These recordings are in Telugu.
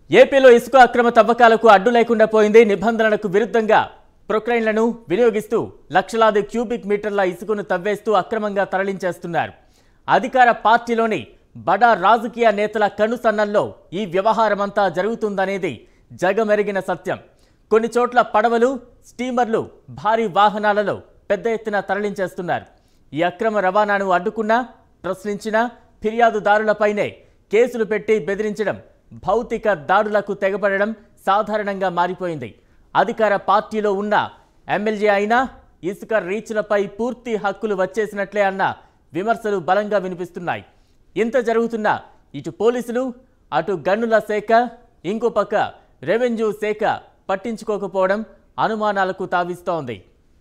ఏపీలో ఇసుక అక్రమ తవ్వకాలకు అడ్డు లేకుండా పోయింది నిబంధనలకు విరుద్ధంగా ప్రొక్రైన్లను వినియోగిస్తూ లక్షలాది క్యూబిక్ మీటర్ల ఇసుకను తవ్వేస్తూ అక్రమంగా తరలించేస్తున్నారు అధికార పార్టీలోని బడా రాజకీయ నేతల కనుసన్నల్లో ఈ వ్యవహారమంతా జరుగుతుందనేది జగమెరిగిన సత్యం కొన్ని చోట్ల పడవలు స్టీమర్లు భారీ వాహనాలలో పెద్ద ఎత్తున తరలించేస్తున్నారు ఈ అక్రమ రవాణాను అడ్డుకున్నా ప్రశ్నించినా ఫిర్యాదుదారులపైనే కేసులు పెట్టి బెదిరించడం భౌతిక దాడులకు తెగబడడం సాధారణంగా మారిపోయింది అధికార పార్టీలో ఉన్న ఎమ్మెల్యే అయినా ఇసుక రీచ్లపై పూర్తి హక్కులు వచ్చేసినట్లే అన్న విమర్శలు బలంగా వినిపిస్తున్నాయి ఇంత జరుగుతున్నా ఇటు పోలీసులు అటు గన్నుల శాఖ ఇంకో పక్క రెవెన్యూ శాఖ పట్టించుకోకపోవడం అనుమానాలకు తావిస్తోంది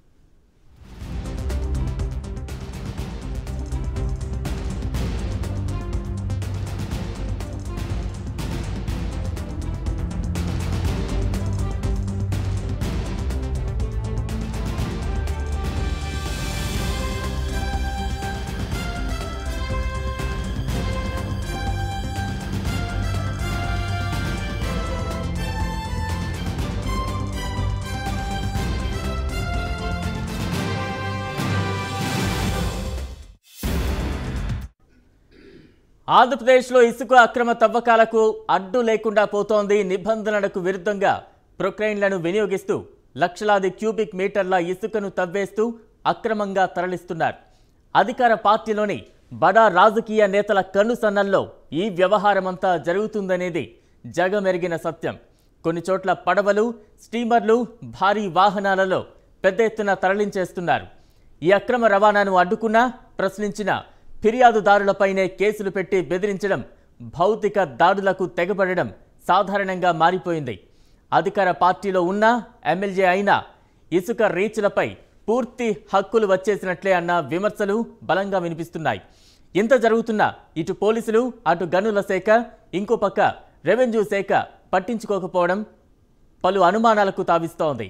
ఆంధ్రప్రదేశ్లో ఇసుక అక్రమ తవ్వకాలకు అడ్డు లేకుండా పోతోంది నిబంధనలకు విరుద్ధంగా ప్రొక్రైన్లను వినియోగిస్తూ లక్షలాది క్యూబిక్ మీటర్ల ఇసుకను తవ్వేస్తూ అక్రమంగా తరలిస్తున్నారు అధికార పార్టీలోని బడా రాజకీయ నేతల కనుసన్నల్లో ఈ వ్యవహారమంతా జరుగుతుందనేది జగమెరిగిన సత్యం కొన్ని చోట్ల పడవలు స్టీమర్లు భారీ వాహనాలలో పెద్ద ఎత్తున తరలించేస్తున్నారు ఈ అక్రమ రవాణాను అడ్డుకున్నా ప్రశ్నించినా ఫిర్యాదుదారులపైనే కేసులు పెట్టి బెదిరించడం భౌతిక దాడులకు తెగబడడం సాధారణంగా మారిపోయింది అధికార పార్టీలో ఉన్న ఎమ్మెల్యే అయినా ఇసుక రీచ్లపై పూర్తి హక్కులు వచ్చేసినట్లే అన్న విమర్శలు బలంగా వినిపిస్తున్నాయి ఇంత జరుగుతున్నా ఇటు పోలీసులు అటు గనుల శాఖ ఇంకో పక్క రెవెన్యూ శాఖ పట్టించుకోకపోవడం పలు అనుమానాలకు తావిస్తోంది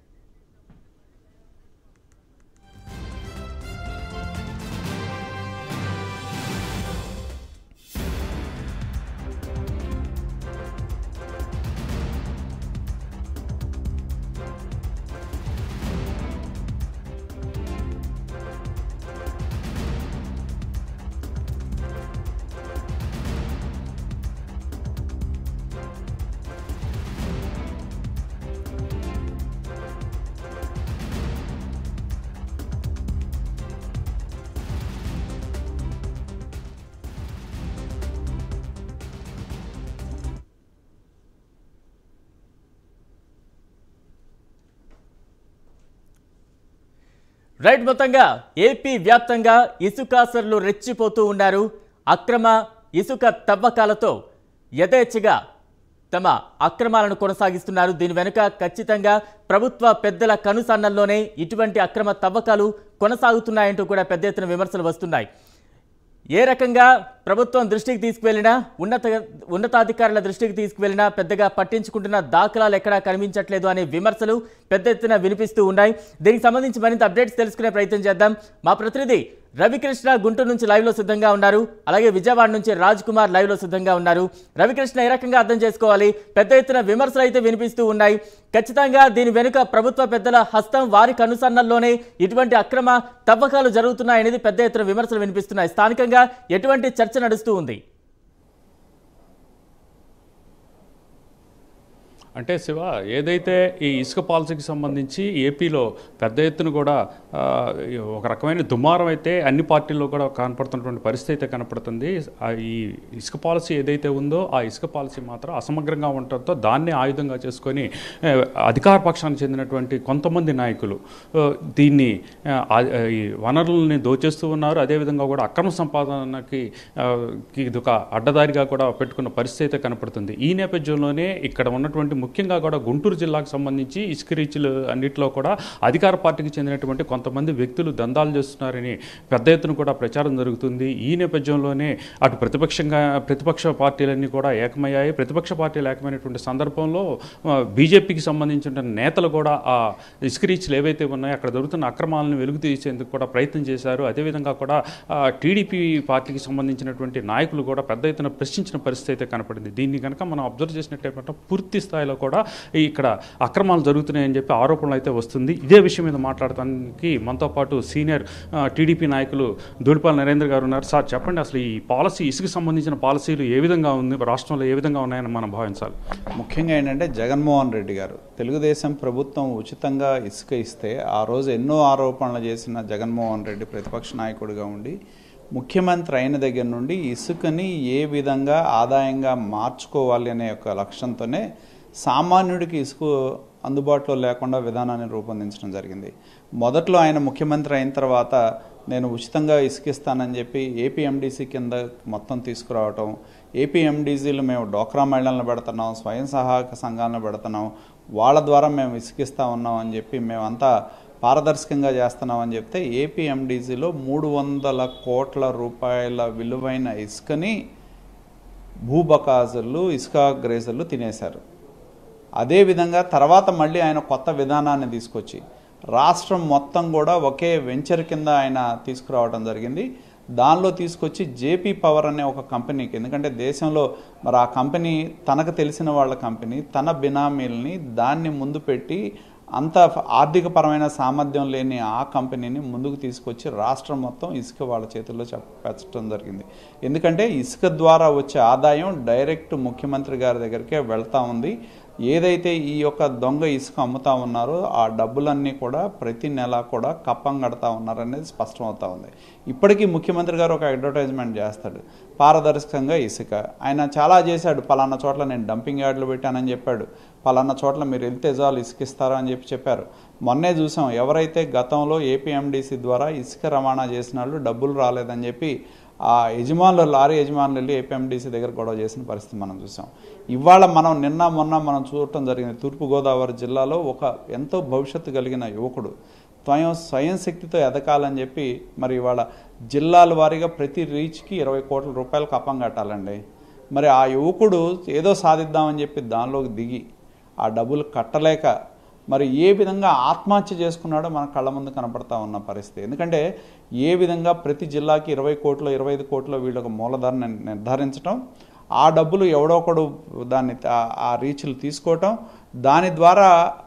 రైట్ మొత్తంగా ఏపీ వ్యాప్తంగా ఇసుకాసరులు రెచ్చిపోతూ ఉన్నారు అక్రమ ఇసుక తవ్వకాలతో యథేచ్ఛగా తమ అక్రమాలను కొనసాగిస్తున్నారు దీని వెనుక ఖచ్చితంగా ప్రభుత్వ పెద్దల కనుసన్నల్లోనే ఇటువంటి అక్రమ తవ్వకాలు కొనసాగుతున్నాయంటూ కూడా పెద్ద ఎత్తున విమర్శలు వస్తున్నాయి ఏ రకంగా ప్రభుత్వం దృష్టికి తీసుకువెళ్ళినా ఉన్నత ఉన్నతాధికారుల దృష్టికి తీసుకువెళ్ళినా పెద్దగా పట్టించుకుంటున్న దాఖలాలు ఎక్కడా కనిపించట్లేదు అనే విమర్శలు పెద్ద ఎత్తున వినిపిస్తూ ఉన్నాయి దీనికి సంబంధించి మరింత అప్డేట్స్ తెలుసుకునే ప్రయత్నం చేద్దాం మా ప్రతినిధి రవికృష్ణ గుంటూరు నుంచి లైవ్ లో సిద్ధంగా ఉన్నారు అలాగే విజయవాడ నుంచి రాజ్ కుమార్ లైవ్ లో సిద్ధంగా ఉన్నారు రవికృష్ణ ఏ రకంగా అర్థం చేసుకోవాలి పెద్ద ఎత్తున విమర్శలు అయితే వినిపిస్తూ ఉన్నాయి ఖచ్చితంగా దీని వెనుక ప్రభుత్వ పెద్దల హస్తం వారి కనుసన్నల్లోనే ఇటువంటి అక్రమ తవ్వకాలు జరుగుతున్నాయనేది పెద్ద ఎత్తున విమర్శలు వినిపిస్తున్నాయి స్థానికంగా ఎటువంటి చర్చ నడుస్తూ ఉంది అంటే శివ ఏదైతే ఈ ఇసుక పాలసీకి సంబంధించి ఏపీలో పెద్ద ఎత్తున కూడా ఆ, ఒక రకమైన దుమారం అయితే అన్ని పార్టీల్లో కూడా కనపడుతున్నటువంటి పరిస్థితి అయితే కనపడుతుంది ఆ ఈ ఇసుక పాలసీ ఏదైతే ఉందో ఆ ఇసుక పాలసీ మాత్రం అసమగ్రంగా ఉండటంతో దాన్నే ఆయుధంగా చేసుకొని ఆ, అధికార పక్షానికి చెందినటువంటి కొంతమంది నాయకులు ఆ, దీన్ని ఆ, ఆ, ఈ వనరుల్ని దోచేస్తూ ఉన్నారు అదేవిధంగా కూడా అక్రమ సంపాదనకి ఆ, కి ఇది ఒక అడ్డదారిగా కూడా పెట్టుకున్న పరిస్థితి అయితే కనపడుతుంది ఈ నేపథ్యంలోనే ఇక్కడ ఉన్నటువంటి ముఖ్యంగా కూడా గుంటూరు జిల్లాకు సంబంధించి ఇసుక రీచ్లు అన్నింటిలో కూడా అధికార పార్టీకి చెందినటువంటి కొంతమంది వ్యక్తులు దందాలు చేస్తున్నారని పెద్ద ఎత్తున కూడా ప్రచారం జరుగుతుంది ఈ నేపథ్యంలోనే అటు ప్రతిపక్షంగా ప్రతిపక్ష పార్టీలన్నీ కూడా ఏకమయ్యాయి ప్రతిపక్ష పార్టీలు ఏకమైనటువంటి సందర్భంలో ఆ, బీజేపీకి సంబంధించిన నేతలు కూడా ఆ ఇసుక రీచ్లు ఏవైతే ఉన్నాయో అక్కడ జరుగుతున్న అక్రమాలను వెలుగు తీసేందుకు కూడా ప్రయత్నం చేశారు అదేవిధంగా కూడా ఆ, టీడీపీ పార్టీకి సంబంధించినటువంటి నాయకులు కూడా పెద్ద ఎత్తున ప్రశ్నించిన పరిస్థితి అయితే కనపడింది దీన్ని కనుక మనం అబ్జర్వ్ చేసినట్టయితే పూర్తి స్థాయిలో కూడా ఈ ఇక్కడ అక్రమాలు జరుగుతున్నాయని చెప్పి ఆరోపణలు అయితే వస్తుంది ఇదే విషయం మీద మాట్లాడటానికి మనతో పాటు సీనియర్ ఆ, టీడీపీ నాయకులు దూడిపాల నరేంద్ర గారు ఉన్నారు సార్ చెప్పండి అసలు ఈ పాలసీ ఇసుకు సంబంధించిన పాలసీలు ఏ విధంగా ఉంది రాష్ట్రంలో ఏ విధంగా ఉన్నాయని మనం భావించాలి ముఖ్యంగా ఏంటంటే జగన్మోహన్ రెడ్డి గారు తెలుగుదేశం ప్రభుత్వం ఉచితంగా ఇసుక ఇస్తే ఆ రోజు ఎన్నో ఆరోపణలు చేసిన జగన్మోహన్ రెడ్డి ప్రతిపక్ష నాయకుడిగా ఉండి ముఖ్యమంత్రి అయిన దగ్గర నుండి ఇసుకని ఏ విధంగా ఆదాయంగా మార్చుకోవాలి అనే ఒక లక్ష్యంతోనే సామాన్యుడికి ఇసుక అందుబాటులో లేకుండా విధానాన్ని రూపొందించడం జరిగింది మొదట్లో ఆయన ముఖ్యమంత్రి అయిన తర్వాత నేను ఉచితంగా ఇసుకిస్తానని చెప్పి ఏపీఎండిసి కింద మొత్తం తీసుకురావటం ఏపీఎండిసీలు మేము డోక్రా మహిళలను పెడుతున్నాం స్వయం సహాయక సంఘాలను పెడుతున్నాం వాళ్ళ ద్వారా మేము ఇసుకిస్తా ఉన్నాం అని చెప్పి మేమంతా పారదర్శకంగా చేస్తున్నామని చెప్తే ఏపీఎండిసిలో మూడు వందల కోట్ల రూపాయల విలువైన ఇసుకని భూబకాజులు ఇసుక గ్రేజర్లు తినేశారు అదేవిధంగా తర్వాత మళ్ళీ ఆయన కొత్త విధానాన్ని తీసుకొచ్చి రాష్ట్రం మొత్తం కూడా ఒకే వెంచర్ కింద ఆయన తీసుకురావడం జరిగింది దానిలో తీసుకొచ్చి జేపీ పవర్ అనే ఒక కంపెనీకి ఎందుకంటే దేశంలో మరి ఆ కంపెనీ తనకు తెలిసిన వాళ్ళ కంపెనీ తన బినామీల్ని దాన్ని ముందు పెట్టి అంత ఆర్థికపరమైన సామర్థ్యం లేని ఆ కంపెనీని ముందుకు తీసుకొచ్చి రాష్ట్రం మొత్తం ఇసుక వాళ్ళ చేతుల్లో పెట్టడం జరిగింది ఎందుకంటే ఇసుక ద్వారా వచ్చే ఆదాయం డైరెక్ట్ ముఖ్యమంత్రి గారి దగ్గరికే వెళ్తా ఉంది ఏదైతే ఈ యొక్క దొంగ ఇసుక అమ్ముతా ఉన్నారో ఆ డబ్బులన్నీ కూడా ప్రతి నెల కూడా కప్పం కడతా ఉన్నారనేది స్పష్టం అవుతా ఉంది ఇప్పటికీ ముఖ్యమంత్రి గారు ఒక అడ్వర్టైజ్మెంట్ చేస్తాడు పారదర్శకంగా ఇసుక ఆయన చాలా చేశాడు పలానా చోట్ల నేను డంపింగ్ యార్డులు పెట్టానని చెప్పాడు పలానా చోట్ల మీరు వెళ్తే చాలు ఇసుకిస్తారా అని చెప్పి చెప్పారు మొన్నే చూసాం ఎవరైతే గతంలో ఏపీఎండిసి ద్వారా ఇసుక రవాణా చేసిన వాళ్ళు డబ్బులు రాలేదని చెప్పి ఆ యజమానులు లారీ యజమానులు వెళ్ళి ఏపీఎండిసి దగ్గర గొడవ చేసిన పరిస్థితి మనం చూసాం ఇవాళ మనం నిన్న మొన్న మనం చూడటం జరిగింది తూర్పుగోదావరి జిల్లాలో ఒక ఎంతో భవిష్యత్తు కలిగిన యువకుడు స్వయం స్వయం శక్తితో ఎదగాలని చెప్పి మరి ఇవాళ జిల్లాల వారీగా ప్రతి రీచ్కి ఇరవై కోట్ల రూపాయలు కప్పం కట్టాలండి మరి ఆ యువకుడు ఏదో సాధిద్దామని చెప్పి దానిలోకి దిగి ఆ డబ్బులు కట్టలేక మరి ఏ విధంగా ఆత్మహత్య చేసుకున్నాడో మన కళ్ళ ముందు కనపడతా ఉన్న పరిస్థితి ఎందుకంటే ఏ విధంగా ప్రతి జిల్లాకి ఇరవై కోట్లు ఇరవై ఐదు కోట్లు వీళ్ళ ఒక మూలధరని నిర్ధారించడం ఆ డబ్బులు ఎవడో ఒకడు దాన్ని ఆ- ఆ రీచ్లు తీసుకోవటం దాని ద్వారా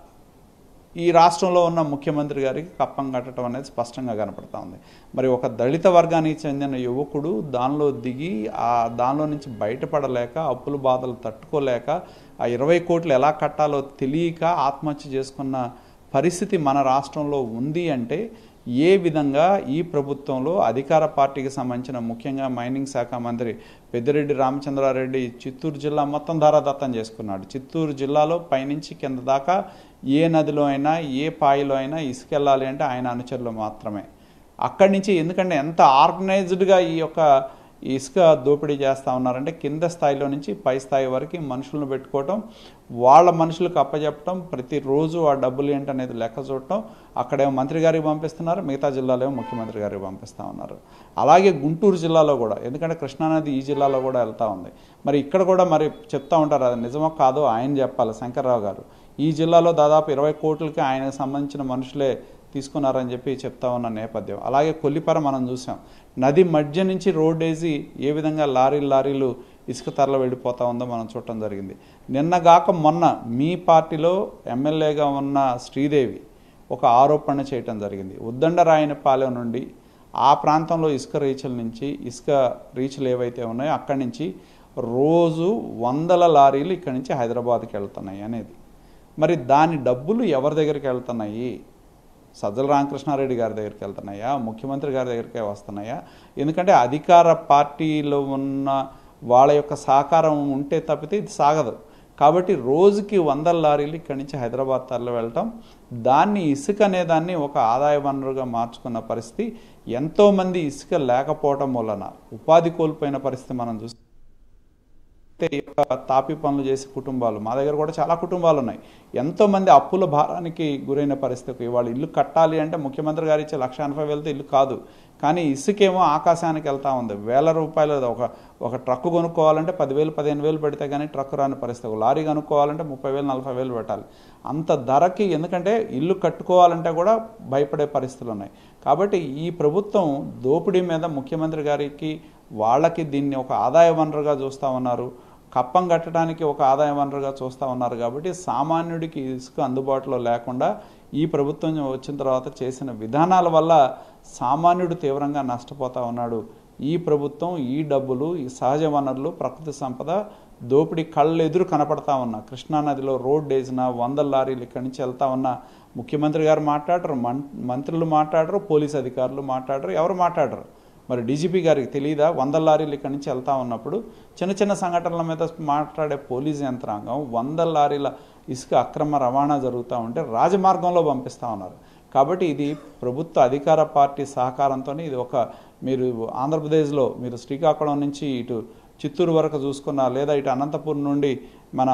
ఈ రాష్ట్రంలో ఉన్న ముఖ్యమంత్రి గారికి కప్పం కట్టడం అనేది స్పష్టంగా కనపడతా ఉంది మరి ఒక దళిత వర్గానికి చెందిన యువకుడు దానిలో దిగి ఆ దానిలో నుంచి బయటపడలేక అప్పుల బాధలు తట్టుకోలేక ఆ ఇరవై కోట్లు ఎలా కట్టాలో తెలియక ఆత్మహత్య చేసుకున్న పరిస్థితి మన రాష్ట్రంలో ఉంది అంటే ఏ విధంగా ఈ ప్రభుత్వంలో అధికార పార్టీకి సంబంధించిన ముఖ్యంగా మైనింగ్ శాఖ మంత్రి పెద్దిరెడ్డి రామచంద్రారెడ్డి చిత్తూరు జిల్లా మొత్తం ధారాదత్తం చేసుకున్నాడు చిత్తూరు జిల్లాలో పైనుంచి కింద దాకా ఏ నదిలో అయినా ఏ పాయిలో అయినా ఇసుకెళ్ళాలి అంటే ఆయన అనుచరులు మాత్రమే అక్కడి నుంచి ఎందుకంటే ఎంత ఆర్గనైజ్డ్గా ఈ యొక్క ఇసుక దోపిడీ చేస్తూ ఉన్నారంటే కింద స్థాయిలో నుంచి పై స్థాయి వరకు మనుషులను పెట్టుకోవటం వాళ్ళ మనుషులకు అప్పచెప్పటం ప్రతిరోజు ఆ డబ్బులు ఏంటనేది లెక్క చూడటం అక్కడేమో మంత్రి గారికి పంపిస్తున్నారు మిగతా జిల్లాలో ఏమో ముఖ్యమంత్రి గారికి పంపిస్తూ ఉన్నారు అలాగే గుంటూరు జిల్లాలో కూడా ఎందుకంటే కృష్ణానది ఈ జిల్లాలో కూడా వెళ్తూ ఉంది మరి ఇక్కడ కూడా మరి చెప్తా ఉంటారు అది నిజమో కాదో ఆయన చెప్పాలి శంకర్రావు గారు ఈ జిల్లాలో దాదాపు ఇరవై కోట్లకి ఆయనకు సంబంధించిన మనుషులే తీసుకున్నారని చెప్పి చెప్తా ఉన్న నేపథ్యం అలాగే కొల్లిపర మనం చూసాం నది మధ్య నుంచి రోడ్ వేసి ఏ విధంగా లారీలు లారీలు ఇసుక తరల వెళ్ళిపోతా ఉందో మనం చూడటం జరిగింది నిన్నగాక మొన్న మీ పార్టీలో ఎమ్మెల్యేగా ఉన్న శ్రీదేవి ఒక ఆరోపణ చేయటం జరిగింది ఉద్దండరాయనపాలెం నుండి ఆ ప్రాంతంలో ఇసుక రీచ్ల నుంచి ఇసుక రీచ్లు ఏవైతే ఉన్నాయో అక్కడి నుంచి రోజు వందల లారీలు ఇక్కడి నుంచి హైదరాబాద్కి వెళ్తున్నాయి అనేది మరి దాని డబ్బులు ఎవరి దగ్గరికి వెళ్తున్నాయి సజ్జల రామకృష్ణారెడ్డి గారి దగ్గరికి వెళ్తున్నాయా ముఖ్యమంత్రి గారి దగ్గరికే వస్తున్నాయా ఎందుకంటే అధికార పార్టీలో ఉన్న వాళ్ళ యొక్క సహకారం ఉంటే తప్పితే ఇది సాగదు కాబట్టి రోజుకి వందల లారీలు ఇక్కడి నుంచి హైదరాబాద్ తరలి వెళ్ళటం దాన్ని ఇసుక అనేదాన్ని ఒక ఆదాయ వనరుగా మార్చుకున్న పరిస్థితి ఎంతోమంది ఇసుక లేకపోవటం వలన ఉపాధి కోల్పోయిన పరిస్థితి మనం చూస్తాం ఈ యొక్క తాపి పనులు చేసే కుటుంబాలు మా దగ్గర కూడా చాలా కుటుంబాలు ఉన్నాయి ఎంతో మంది అప్పుల భారానికి గురైన పరిస్థితి ఇవాళ ఇల్లు కట్టాలి అంటే ముఖ్యమంత్రి గారు ఇచ్చే లక్ష ఎనభై వేలతో ఇల్లు కాదు కానీ ఇసుకేమో ఆకాశానికి వెళ్తా ఉంది వేల రూపాయలు ఒక ఒక ట్రక్కు కొనుక్కోవాలంటే పదివేలు పదిహేను వేలు పెడితే కానీ ట్రక్ రాని పరిస్థితి ఒక లారీ కొనుక్కోవాలంటే ముప్పై వేలు నలభై వేలు పెట్టాలి అంత ధరకి ఎందుకంటే ఇల్లు కట్టుకోవాలంటే కూడా భయపడే పరిస్థితులు ఉన్నాయి కాబట్టి ఈ ప్రభుత్వం దోపిడీ మీద ముఖ్యమంత్రి గారికి వాళ్ళకి దీన్ని ఒక ఆదాయ వనరుగా చూస్తూ ఉన్నారు కప్పం కట్టడానికి ఒక ఆదాయ వనరుగా చూస్తూ ఉన్నారు కాబట్టి సామాన్యుడికి ఇసుక అందుబాటులో లేకుండా ఈ ప్రభుత్వం వచ్చిన తర్వాత చేసిన విధానాల వల్ల సామాన్యుడు తీవ్రంగా నష్టపోతా ఉన్నాడు ఈ ప్రభుత్వం ఈ డబ్బులు ఈ సహజ వనరులు ప్రకృతి సంపద దోపిడీ కళ్ళెదురు కనపడతా ఉన్నా కృష్ణానదిలో రోడ్ వేసిన వందల లారీలు ఇక్కడి నుంచి వెళ్తా ఉన్నా ముఖ్యమంత్రి గారు మాట్లాడరు మం- మంత్రులు మాట్లాడరు పోలీస్ అధికారులు మాట్లాడరు ఎవరు మాట్లాడరు మరి డీజీపీ గారికి తెలియదా వందల లారీలు ఇక్కడి నుంచి వెళ్తా ఉన్నప్పుడు చిన్న చిన్న సంఘటనల మీద మాట్లాడే పోలీస్ యంత్రాంగం వందల లారీల ఇసుక అక్రమ రవాణా జరుగుతూ ఉంటే రాజమార్గంలో పంపిస్తూ ఉన్నారు కాబట్టి ఇది ప్రభుత్వ అధికార పార్టీ సహకారంతో ఇది ఒక మీరు ఆంధ్రప్రదేశ్లో మీరు శ్రీకాకుళం నుంచి ఇటు చిత్తూరు వరకు చూసుకున్నా లేదా ఇటు అనంతపురం నుండి మన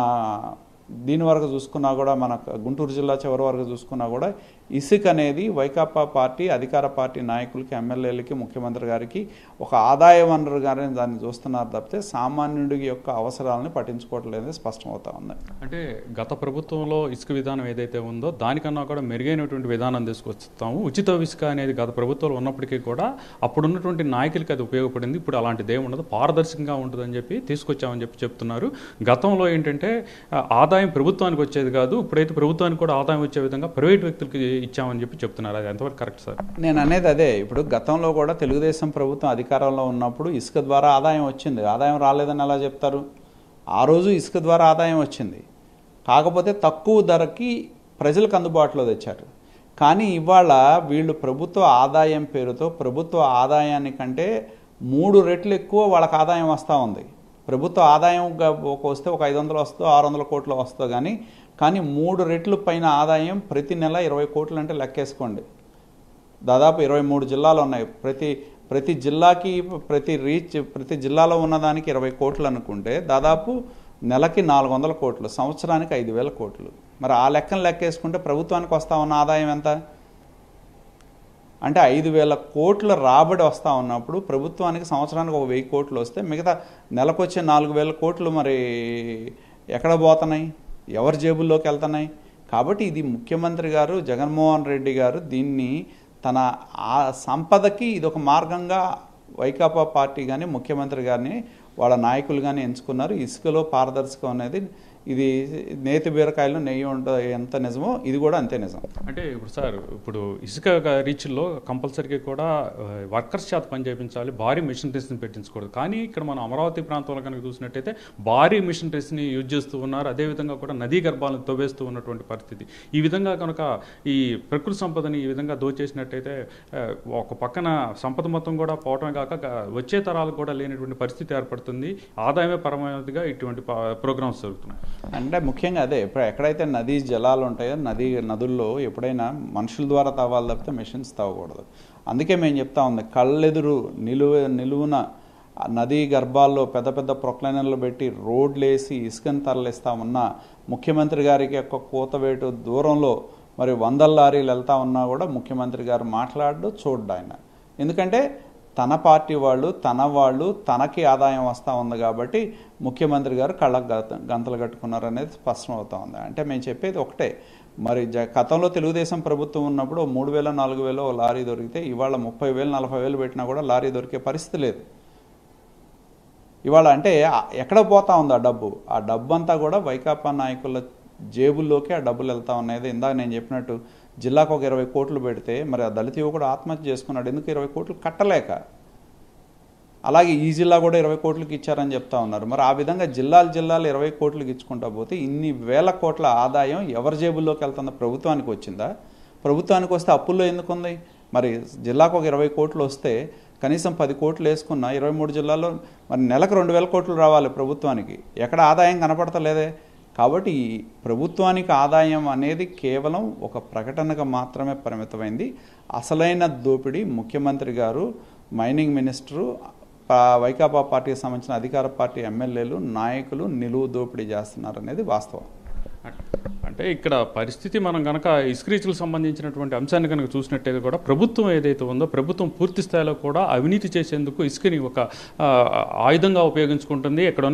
దీని వరకు చూసుకున్నా కూడా మన గుంటూరు జిల్లా చివరి వరకు చూసుకున్నా కూడా ఇసుక అనేది వైకాపా పార్టీ అధికార పార్టీ నాయకులకి ఎమ్మెల్యేలకి ముఖ్యమంత్రి గారికి ఒక ఆదాయ వనరుగానే దాన్ని చూస్తున్నారు తప్పితే సామాన్యుడి యొక్క అవసరాలను పట్టించుకోవట్లేదు స్పష్టమవుతా ఉంది అంటే గత ప్రభుత్వంలో ఇసుక విధానం ఏదైతే ఉందో దానికన్నా కూడా మెరుగైనటువంటి విధానం తీసుకొస్తాము ఉచిత ఇసుక అనేది గత ప్రభుత్వంలో ఉన్నప్పటికీ కూడా అప్పుడున్నటువంటి నాయకులకి అది ఉపయోగపడింది ఇప్పుడు అలాంటిది ఏమి ఉండదు పారదర్శకంగా ఉంటుందని చెప్పి తీసుకొచ్చామని చెప్పి చెప్తున్నారు గతంలో ఏంటంటే ఆ, ఆదాయం ప్రభుత్వానికి వచ్చేది కాదు ఇప్పుడైతే ప్రభుత్వానికి కూడా ఆదాయం వచ్చే విధంగా ప్రైవేట్ వ్యక్తులకి ఇచ్చామని చెప్పి చెప్తున్నారు అది ఎంతవరకు కరెక్ట్ సార్ నేను అనేది అదే ఇప్పుడు గతంలో కూడా తెలుగుదేశం ప్రభుత్వం అధికారంలో ఉన్నప్పుడు ఇసుక ద్వారా ఆదాయం వచ్చింది ఆదాయం రాలేదని ఎలా చెప్తారు ఆ రోజు ఇసుక ద్వారా ఆదాయం వచ్చింది కాకపోతే తక్కువ ధరకి ప్రజలకు అందుబాటులో తెచ్చారు కానీ ఇవాళ వీళ్ళు ప్రభుత్వ ఆదాయం పేరుతో ప్రభుత్వ ఆదాయానికంటే మూడు రెట్లు ఎక్కువ వాళ్ళకి ఆదాయం వస్తూ ఉంది ప్రభుత్వ ఆదాయం గ- ఒక వస్తే ఒక ఐదు వందలు వస్తుందో ఆరు వందల కోట్లు వస్తుందో కానీ కానీ మూడు రెట్లు పైన ఆదాయం ప్రతి నెల ఇరవై కోట్లు అంటే లెక్కేసుకోండి దాదాపు ఇరవై మూడు జిల్లాలు ఉన్నాయి ప్రతి ప్రతి జిల్లాకి ప్రతి రీచ్ ప్రతి జిల్లాలో ఉన్నదానికి ఇరవై కోట్లు అనుకుంటే దాదాపు నెలకి నాలుగు వందల కోట్లు సంవత్సరానికి ఐదు వేల కోట్లు మరి ఆ లెక్కను లెక్కేసుకుంటే ప్రభుత్వానికి వస్తా ఉన్న ఆదాయం ఎంత అంటే ఐదు వేల కోట్ల రాబడి వస్తూ ఉన్నప్పుడు ప్రభుత్వానికి సంవత్సరానికి ఒక వెయ్యి కోట్లు వస్తే మిగతా నెలకు వచ్చే నాలుగు వేల కోట్లు మరి ఎక్కడ పోతున్నాయి ఎవరి జేబుల్లోకి వెళ్తున్నాయి కాబట్టి ఇది ముఖ్యమంత్రి గారు జగన్మోహన్ రెడ్డి గారు దీన్ని తన ఆ సంపదకి ఇది ఒక మార్గంగా వైకాపా పార్టీ కానీ ముఖ్యమంత్రి గారిని వాళ్ళ నాయకులు కానీ ఎంచుకున్నారు ఇసుకలో పారదర్శకం అనేది ఇది నేతి బీరకాయలు నెయ్యి ఉంటుంది ఎంత నిజమో ఇది కూడా అంతే నిజం అంటే ఇప్పుడు సార్ ఇప్పుడు ఇసుక రీచ్ల్లో కంపల్సరీగా కూడా వర్కర్స్ చేత పని చేయించాలి భారీ మిషనరీస్ని పెట్టించకూడదు కానీ ఇక్కడ మనం అమరావతి ప్రాంతంలో కనుక చూసినట్టయితే భారీ మిషనరీస్ని యూజ్ చేస్తూ ఉన్నారు అదేవిధంగా కూడా నదీ గర్భాలను తవ్వేస్తూ ఉన్నటువంటి పరిస్థితి ఈ విధంగా కనుక ఈ ప్రకృతి సంపదని ఈ విధంగా దోచేసినట్టయితే ఆ, ఒక పక్కన సంపద మొత్తం కూడా పోవటమే కాక గ- వచ్చే తరాలకు కూడా లేనటువంటి పరిస్థితి ఏర్పడుతుంది ఆదాయమే పరమైనదిగా ఇటువంటి ప్రోగ్రామ్స్ జరుగుతున్నాయి అంటే ముఖ్యంగా అదే ఇప్పుడు ఎక్కడైతే నదీ జలాలు ఉంటాయో నదీ నదుల్లో ఎప్పుడైనా మనుషుల ద్వారా తవ్వాలి తప్పితే మెషిన్స్ తవ్వకూడదు అందుకే మేము చెప్తా ఉంది కళ్ళెదురు నిలువ నిలువున ఆ నదీ గర్భాల్లో పెద్ద పెద్ద ప్రొక్లైనర్లు పెట్టి రోడ్లు వేసి ఇసుకని తరలిస్తా ఉన్న ముఖ్యమంత్రి గారికి యొక్క కూతవేటు దూరంలో మరి వందల లారీలు వెళ్తా ఉన్నా కూడా ముఖ్యమంత్రి గారు మాట్లాడు చూడ్డు ఆయన ఎందుకంటే తన పార్టీ వాళ్ళు తన వాళ్ళు తనకి ఆదాయం వస్తూ ఉంది కాబట్టి ముఖ్యమంత్రి గారు కళ్ళకు గత- గంతలు కట్టుకున్నారు అనేది స్పష్టం అవుతా ఉంది అంటే మేము చెప్పేది ఒకటే మరి జ గతంలో తెలుగుదేశం ప్రభుత్వం ఉన్నప్పుడు ఓ మూడు వేల నాలుగు వేలు ఓ లారీ దొరికితే ఇవాళ ముప్పై వేలు నలభై వేలు పెట్టినా కూడా లారీ దొరికే పరిస్థితి లేదు ఇవాళ అంటే ఆ- ఎక్కడ పోతా ఉంది ఆ డబ్బు ఆ డబ్బు అంతా కూడా వైకాపా నాయకుల జేబుల్లోకి ఆ డబ్బులు వెళ్తా ఉన్నాయి ఇందాక నేను చెప్పినట్టు జిల్లాకు ఒక ఇరవై కోట్లు పెడితే మరి ఆ దళిత యువకుడు ఆత్మహత్య చేసుకున్నాడు ఎందుకు ఇరవై కోట్లు కట్టలేక అలాగే ఈ జిల్లా కూడా ఇరవై కోట్లకి ఇచ్చారని చెప్తా ఉన్నారు మరి ఆ విధంగా జిల్లాలు జిల్లాలు ఇరవై కోట్లకి ఇచ్చుకుంటా పోతే ఇన్ని వేల కోట్ల ఆదాయం ఎవరి జేబుల్లోకి వెళ్తుందో ప్రభుత్వానికి వచ్చిందా ప్రభుత్వానికి వస్తే అప్పుల్లో ఎందుకు ఉంది మరి జిల్లాకు ఒక ఇరవై కోట్లు వస్తే కనీసం పది కోట్లు వేసుకున్న ఇరవై మూడు జిల్లాల్లో మరి నెలకు రెండు వేల కోట్లు రావాలి ప్రభుత్వానికి ఎక్కడ ఆదాయం కనపడతలేదే కాబట్టి ఈ ప్రభుత్వానికి ఆదాయం అనేది కేవలం ఒక ప్రకటనగా మాత్రమే పరిమితమైంది అసలైన దోపిడీ ముఖ్యమంత్రి గారు మైనింగ్ మినిస్టరు పా- వైకాపా పార్టీకి సంబంధించిన అధికార పార్టీ ఎమ్మెల్యేలు నాయకులు నిలువు దోపిడీ చేస్తున్నారు అనేది వాస్తవం అంటే ఇక్కడ పరిస్థితి మనం కనుక ఇస్క్రీచులకు సంబంధించినటువంటి అంశాన్ని కనుక చూసినట్టయితే కూడా ప్రభుత్వం ఏదైతే ఉందో ప్రభుత్వం పూర్తి స్థాయిలో కూడా అవినీతి చేసేందుకు ఇసుకని ఒక ఆ, ఆయుధంగా ఉపయోగించుకుంటుంది ఇక్కడ ఉన్న